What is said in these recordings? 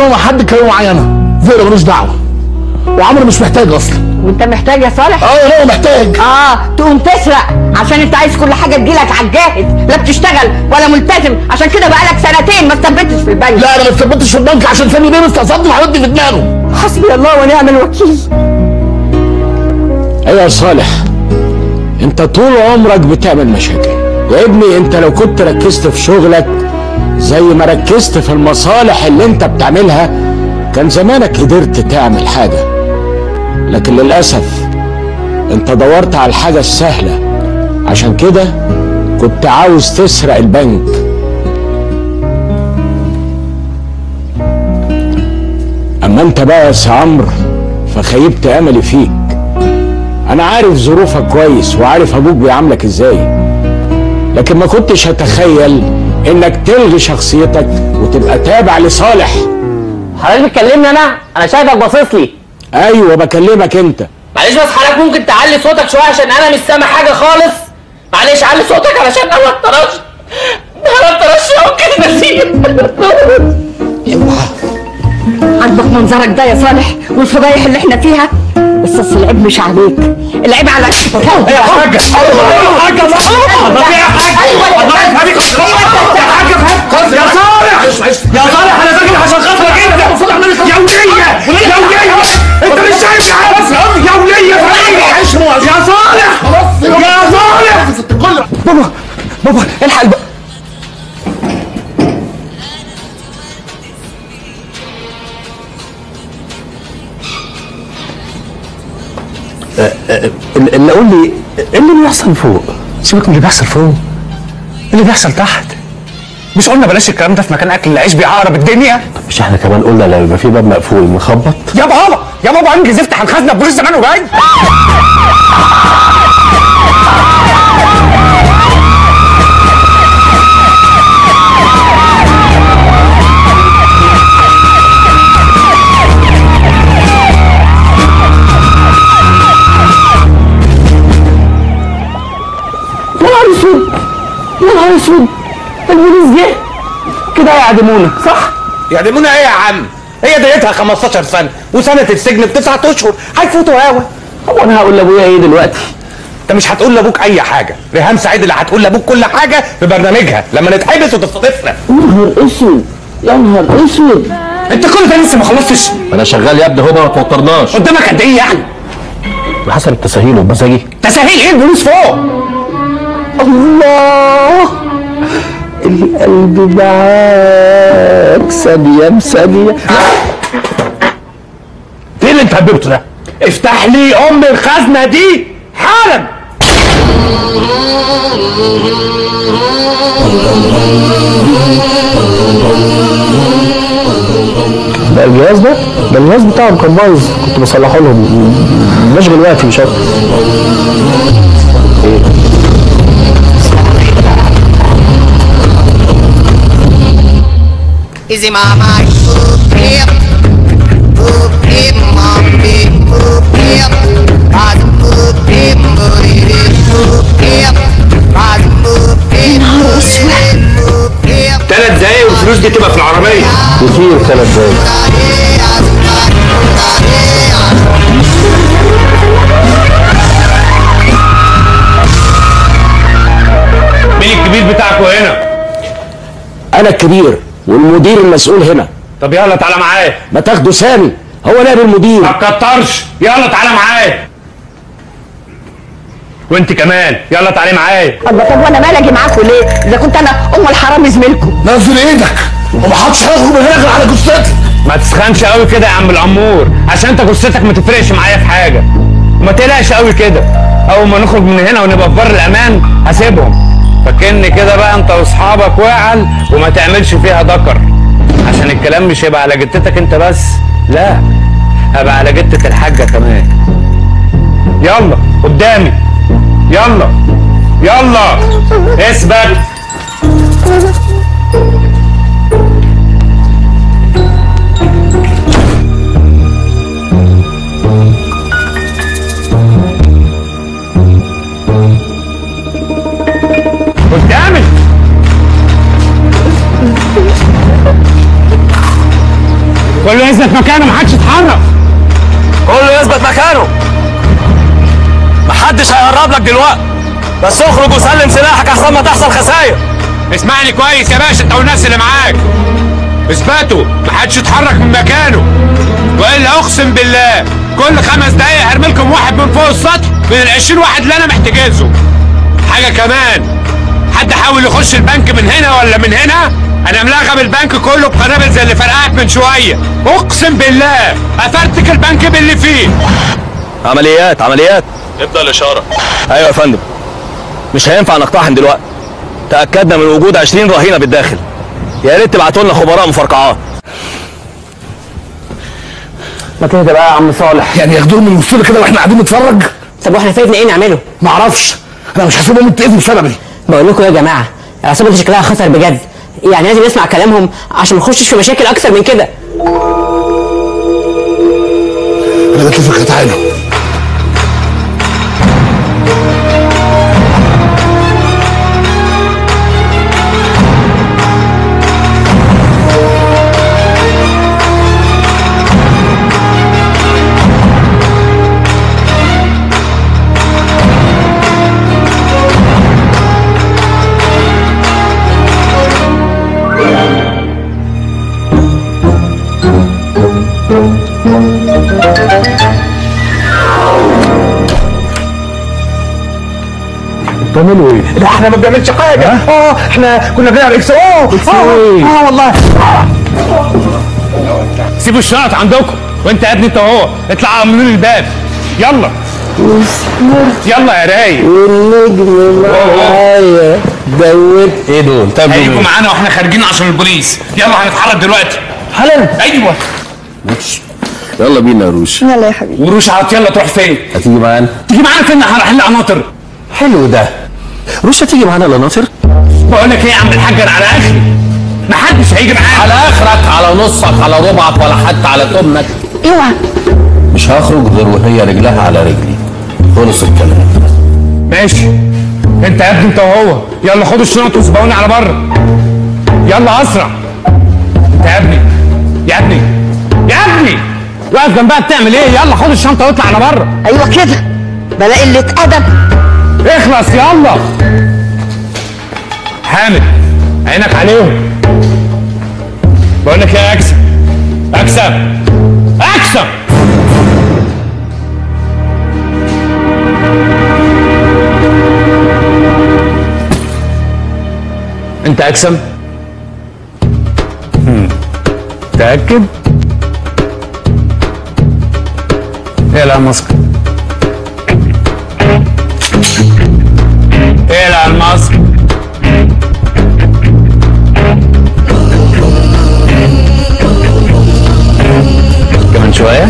يتكلموا مع حد يتكلموا معايا انا زهر ملوش دعوه وعمرو مش محتاج اصلا وانت محتاج يا صالح اه لا محتاج اه تقوم تسرق عشان انت عايز كل حاجه تجيلك على الجاهز لا بتشتغل ولا ملتزم عشان كده بقالك سنتين ما ثبتش في البنك لا انا ما اتثبتش في البنك عشان ثاني بيه استقصدني وحطني في دماغه حسبي الله ونعم الوكيل ايوه يا صالح انت طول عمرك بتعمل مشاكل يا ابني انت لو كنت ركزت في شغلك زي ما ركزت في المصالح اللي انت بتعملها كان زمانك قدرت تعمل حاجة لكن للأسف انت دورت على الحاجة السهلة عشان كده كنت عاوز تسرق البنك اما انت بقى يا سي عمرو فخيبت املي فيك انا عارف ظروفك كويس وعارف ابوك بيعاملك ازاي لكن ما كنتش هتخيل انك تلغي شخصيتك وتبقى تابع لصالح حضرتك بتكلمني انا انا شايفك باصص لي ايوه بكلمك انت معلش بس حضرتك ممكن تعلي صوتك شويه عشان انا مش سامع حاجه خالص معلش علي صوتك علشان انا اتطرشت انا اتطرشت ممكن نسيب عاجبك منظرك ده يا صالح والفضايح اللي احنا فيها بس اصل العيب مش عليك العيب على يا حاجة يا حاجة الله في حاجة الله يفهمك يا حاجة فهمت يا صالح يا صالح انا داخل عشان خاطرك انت يا ولية يا ولية انت مش شايف يا عم يا ولية فهمني يا صالح يا صالح بابا بابا الحق الب... اللي قول لي ايه اللي بيحصل فوق؟ سيبك من اللي بيحصل فوق اللي بيحصل تحت مش قلنا بلاش الكلام ده في مكان اكل العيش بيعقرب الدنيا مش احنا كمان قلنا لو يبقى في باب مقفول نخبط يا بابا يا بابا انجز افتح الخزنه بوليس زمان وجاي يا نهار اسود يا نهار اسود البوليس جه كده هيعدمونا صح؟ يعدمونا ايه يا عم؟ هي ديتها 15 سنة وسنة السجن بتسعة اشهر هيفوتوا هوا هو انا هقول لابويا ايه دلوقتي؟ انت مش هتقول لابوك اي حاجة ريهام سعيد اللي هتقول لابوك كل حاجة في برنامجها لما نتحبس وتستضيفنا يا نهار اسود يا نهار اسود انت كل ده لسه ما خلصتش انا شغال يا ابني هو ما توترناش قدامك قد ايه يعني؟ بحسب التساهيل وبمزاجي تسهيل ايه البوليس فوق؟ الله القلب معاك ثانية بثانية ايه اللي انت هببته ده؟ افتح لي ام الخزنه دي حالا ده الجهاز ده ده الجهاز بتاعهم كان بايظ كنت بصلحه لهم بشغل وقتي مش اكتر Easy mama, boop hip, boop hip, mom big, boop hip, rise boop hip, booty dip, boop hip, rise boop hip, booty dip, boop hip. ثلاث دقايق والفلوس دي تبقى في العربية كتير ثلاث دقايق مين الكبير بتاعكم هنا؟ انا الكبير والمدير المسؤول هنا طب يلا تعالى معايا ما تاخده سامي هو نائب المدير ما تكترش يلا تعالى معايا وانت كمان يلا تعالي معايا الله طب وانا مالي اجي معاكم ليه؟ اذا كنت انا ام الحرام زميلكم نزل ايدك وما حدش هيخرج من هنا غير على جثتي ما تسخنش قوي كده يا عم الامور عشان انت جثتك ما تفرقش معايا في حاجه وما تقلقش قوي كده اول ما نخرج من هنا ونبقى في بر الامان هسيبهم فكني كده بقى انت واصحابك واعل وما تعملش فيها ذكر عشان الكلام مش هيبقى على جتتك انت بس لا هبقى على جتة الحاجة كمان يلا قدامي يلا يلا اثبت قدامي كله يثبت مكانه محدش يتحرك كله يثبت مكانه محدش هيقرب لك دلوقتي بس اخرج وسلم سلاحك احسن ما تحصل خساير اسمعني كويس يا باشا انت والناس اللي معاك اثبتوا محدش يتحرك من مكانه والا اقسم بالله كل خمس دقايق هرمي لكم واحد من فوق السطح من ال 20 واحد اللي انا محتاجزهم حاجه كمان حد حاول يخش البنك من هنا ولا من هنا انا ملغم البنك كله بقنابل زي اللي فرقعت من شويه اقسم بالله افرتك البنك باللي فيه عمليات عمليات ابدا الاشاره ايوه يا فندم مش هينفع نقتحم دلوقتي تاكدنا من وجود 20 رهينه بالداخل يا ريت تبعتوا لنا خبراء مفرقعات ما تهدى بقى يا عم صالح يعني ياخدوهم من وسطنا كده واحنا قاعدين نتفرج طب واحنا فايتنا ايه نعمله ما اعرفش انا مش هسيبهم يتاذوا بسببي بقول لكم يا جماعه العصابه دي شكلها خطر بجد يعني لازم نسمع كلامهم عشان ما نخشش في مشاكل اكتر من كده انا جات لي فكره تعالوا بتعملوا ايه؟ لا احنا ما بنعملش حاجه اه احنا كنا بنلعب اكس او إيه؟ اه والله سيبوا الشنط عندكم وانت يا ابني انت وهو اطلعوا من الباب يلا يلا يا رايق والنجم معايا دوت ايه دول؟ طيب هيجوا معانا واحنا خارجين عشان البوليس يلا هنتحرك دلوقتي حالا ايوه يلا بينا يا روش يلا يا حبيبي وروش عط يلا تروح فين هتيجي معانا تيجي معانا فين هنحل قناطر حلو ده روش هتيجي معانا لناصر بقول لك ايه يا عم الحاج انا على اخري محدش هيجي معانا على اخرك على نصك على ربعك ولا حتى على تمنك اوعى مش هخرج غير وهي رجلها على رجلي خلص الكلام ماشي انت يا ابني انت وهو يلا خدوا الشنط وسبقوني على بره يلا اسرع انت يا ابني يا ابني يا ابني واقف جنبها بتعمل ايه يلا خد الشنطه واطلع على بره ايوه كده بلا قله ادب اخلص يلا حامد عينك عليهم بقول لك ايه يا اكسب اكسب اكسب انت اكسب هم. متاكد اقلع الماسك اقلع الماسك كمان شوية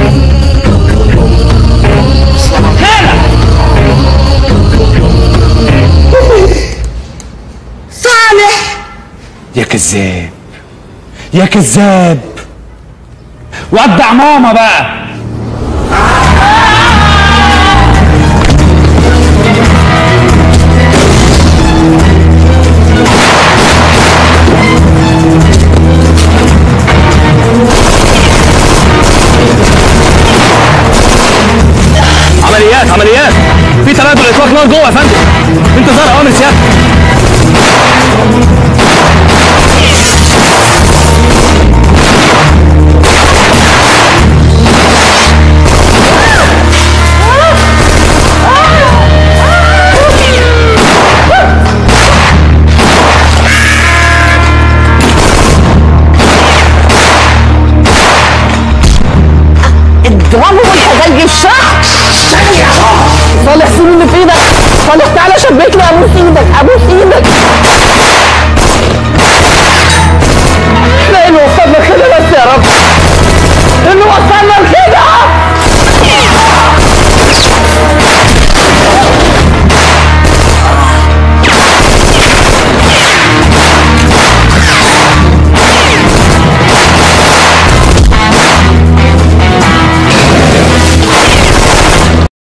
صالح يا كذاب يا كذاب ودع ماما بقى عمليات عمليات في تبادل اطلاق نار جوه يا فندم انتظار اوامر سيادتك